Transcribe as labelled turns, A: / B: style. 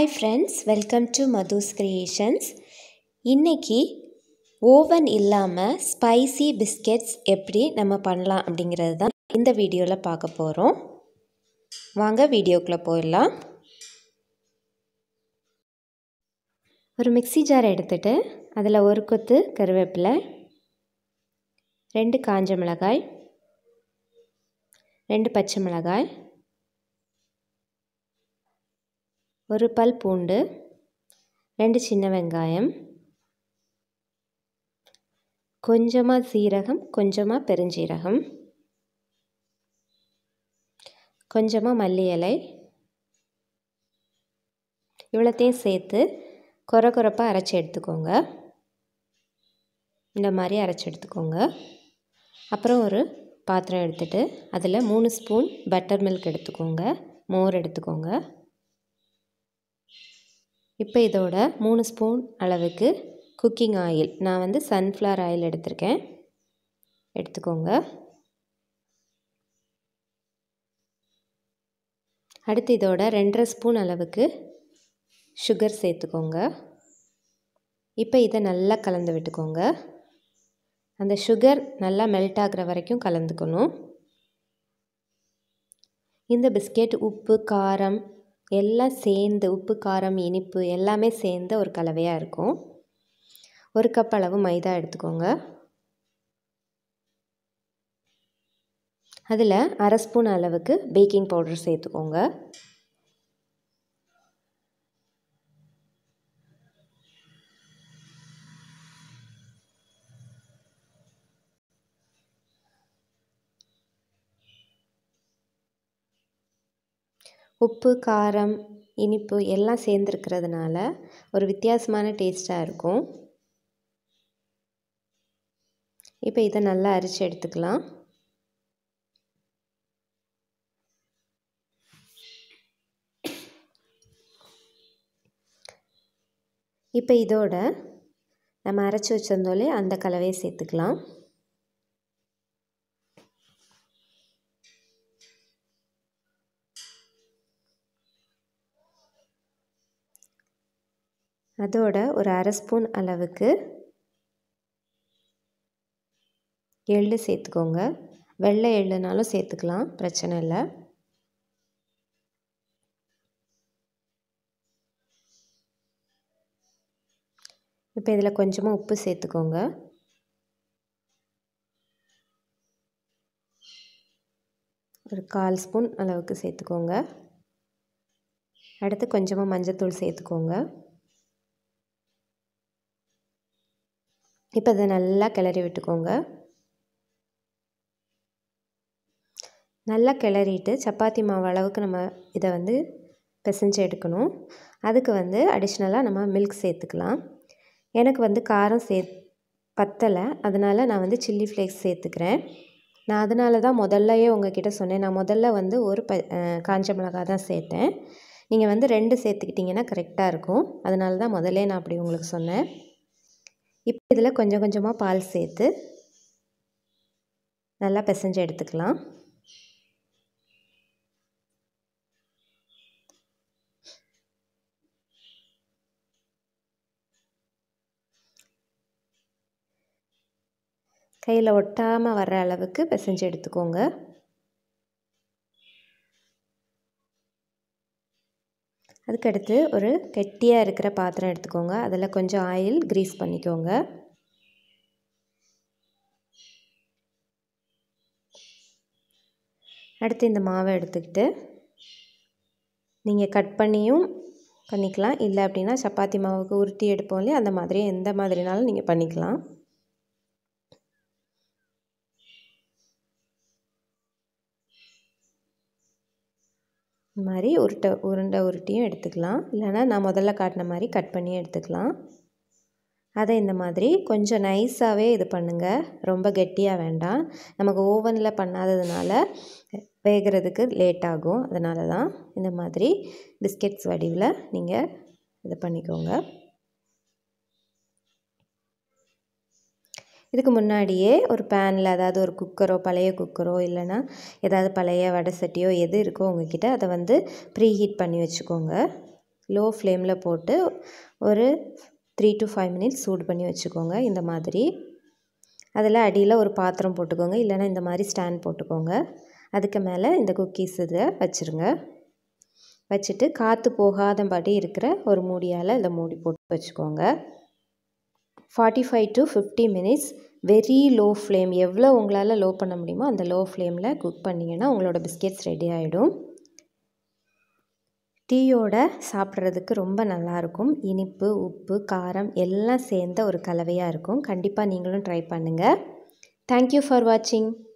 A: hi friends welcome to Madhu's creations இன்றைக்கி oven இல்லாமல் spicy biscuits எப்படி நம்ம பண்ணலாம் அப்படிங்கிறது தான் இந்த வீடியோவில் பார்க்க போகிறோம் வாங்க வீடியோக்குள்ளே போயிடலாம் ஒரு மிக்சி ஜார் எடுத்துகிட்டு அதில் ஒரு கொத்து கருவேப்பிலை ரெண்டு காஞ்ச மிளகாய் ரெண்டு பச்சை மிளகாய் ஒரு பல் பூண்டு ரெண்டு சின்ன வெங்காயம் கொஞ்சமாக சீரகம் கொஞ்சமாக பெருஞ்சீரகம் கொஞ்சமாக மல்லி இலை இவ்வளோத்தையும் சேர்த்து குறை குறைப்பாக அரைச்சி எடுத்துக்கோங்க இந்த மாதிரி அரைச்சி எடுத்துக்கோங்க அப்புறம் ஒரு பாத்திரம் எடுத்துகிட்டு அதில் மூணு ஸ்பூன் பட்டர் மில்க் எடுத்துக்கோங்க மோர் எடுத்துக்கோங்க இப்போ இதோட மூணு ஸ்பூன் அளவுக்கு குக்கிங் ஆயில் நான் வந்து சன்ஃப்ளவர் ஆயில் எடுத்திருக்கேன் எடுத்துக்கோங்க அடுத்து இதோட ரெண்டரை ஸ்பூன் அளவுக்கு சுகர் சேர்த்துக்கோங்க இப்போ இதை நல்லா கலந்து விட்டுக்கோங்க அந்த சுகர் நல்லா மெல்ட் ஆகிற வரைக்கும் கலந்துக்கணும் இந்த பிஸ்கெட் உப்பு காரம் எல்லாம் சேர்ந்து உப்பு காரம் இனிப்பு எல்லாமே சேர்ந்த ஒரு கலவையாக இருக்கும் ஒரு கப் அளவு மைதா எடுத்துக்கோங்க அதில் அரை ஸ்பூன் அளவுக்கு பேக்கிங் பவுடர் சேர்த்துக்கோங்க உப்பு காரம் இனிப்பு எல்லாம் சேர்ந்துருக்கிறதுனால ஒரு வித்தியாசமான டேஸ்ட்டாக இருக்கும் இப்போ இதை நல்லா அரிச்சு எடுத்துக்கலாம் இப்போ இதோட நம்ம அரைச்சி வச்சிருந்தோலே அந்த கலவையை சேர்த்துக்கலாம் அதோட ஒரு அரை ஸ்பூன் அளவுக்கு எள்ளு சேர்த்துக்கோங்க வெள்ளை எள்ளுனாலும் சேர்த்துக்கலாம் பிரச்சனை இல்லை இப்போ இதில் கொஞ்சமாக உப்பு சேர்த்துக்கோங்க ஒரு கால் ஸ்பூன் அளவுக்கு சேர்த்துக்கோங்க அடுத்து கொஞ்சமாக மஞ்சத்தூள் சேர்த்துக்கோங்க இப்போ இதை நல்லா கிளறி விட்டுக்கோங்க நல்லா கிளறிட்டு சப்பாத்தி மாவு அளவுக்கு நம்ம இதை வந்து பிசைஞ்சு எடுக்கணும் அதுக்கு வந்து அடிஷ்னலாக நம்ம மில்க் சேர்த்துக்கலாம் எனக்கு வந்து காரம் சே பத்தலை அதனால் நான் வந்து சில்லி ஃப்ளேக்ஸ் சேர்த்துக்கிறேன் நான் அதனால தான் முதல்லையே உங்ககிட்ட சொன்னேன் நான் முதல்ல வந்து ஒரு ப காஞ்ச மிளகா தான் சேர்த்தேன் நீங்கள் வந்து ரெண்டு சேர்த்துக்கிட்டிங்கன்னா கரெக்டாக இருக்கும் அதனால தான் முதல்ல நான் அப்படி உங்களுக்கு சொன்னேன் இப்போ இதில் கொஞ்சம் கொஞ்சமாக பால் சேர்த்து நல்லா பிசைஞ்சு எடுத்துக்கலாம் கையில் ஒட்டாமல் வர்ற அளவுக்கு பிசைஞ்சு எடுத்துக்கோங்க அதுக்கடுத்து ஒரு கெட்டியாக இருக்கிற பாத்திரம் எடுத்துக்கோங்க அதில் கொஞ்சம் ஆயில் க்ரீஸ் பண்ணிக்கோங்க அடுத்து இந்த மாவை எடுத்துக்கிட்டு நீங்கள் கட் பண்ணியும் பண்ணிக்கலாம் இல்லை அப்படின்னா சப்பாத்தி மாவுக்கு உருட்டி எடுப்போம் இல்லையா அந்த மாதிரி எந்த மாதிரினாலும் நீங்கள் பண்ணிக்கலாம் இந்த மாதிரி உருட்டை உருண்டை உருட்டியும் எடுத்துக்கலாம் இல்லைனா நான் முதல்ல காட்டின மாதிரி கட் பண்ணி எடுத்துக்கலாம் அதை இந்த மாதிரி கொஞ்சம் நைஸாகவே இது பண்ணுங்கள் ரொம்ப கெட்டியாக வேண்டாம் நமக்கு ஓவனில் பண்ணாததுனால வேகிறதுக்கு லேட் ஆகும் அதனால தான் இந்த மாதிரி பிஸ்கெட்ஸ் வடிவில் நீங்கள் இது பண்ணிக்கோங்க இதுக்கு முன்னாடியே ஒரு பேனில் அதாவது ஒரு குக்கரோ பழைய குக்கரோ இல்லைன்னா ஏதாவது பழைய வடை சட்டியோ எது இருக்கோ உங்ககிட்ட அதை வந்து ப்ரீ ஹீட் பண்ணி வச்சுக்கோங்க லோ ஃப்ளேமில் போட்டு ஒரு த்ரீ டு ஃபைவ் மினிட்ஸ் சூடு பண்ணி வச்சுக்கோங்க இந்த மாதிரி அதில் அடியில் ஒரு பாத்திரம் போட்டுக்கோங்க இல்லைனா இந்த மாதிரி ஸ்டாண்ட் போட்டுக்கோங்க அதுக்கு மேலே இந்த குக்கீஸ் இதை வச்சுருங்க வச்சுட்டு காற்று போகாதபடி இருக்கிற ஒரு மூடியால் இதை மூடி போட்டு வச்சுக்கோங்க forty five to fifty minutes very low flame எவ்வளோ உங்களால் லோ பண்ண முடியுமோ அந்த லோ ஃப்ளேமில் குக் பண்ணிங்கன்னா உங்களோட பிஸ்கெட்ஸ் ரெடி ஆகிடும் டீயோட சாப்பிட்றதுக்கு ரொம்ப நல்லாயிருக்கும் இனிப்பு உப்பு காரம் எல்லாம் சேர்ந்த ஒரு கலவையாக இருக்கும் கண்டிப்பாக நீங்களும் ட்ரை பண்ணுங்கள் தேங்க்யூ ஃபார் வாட்சிங்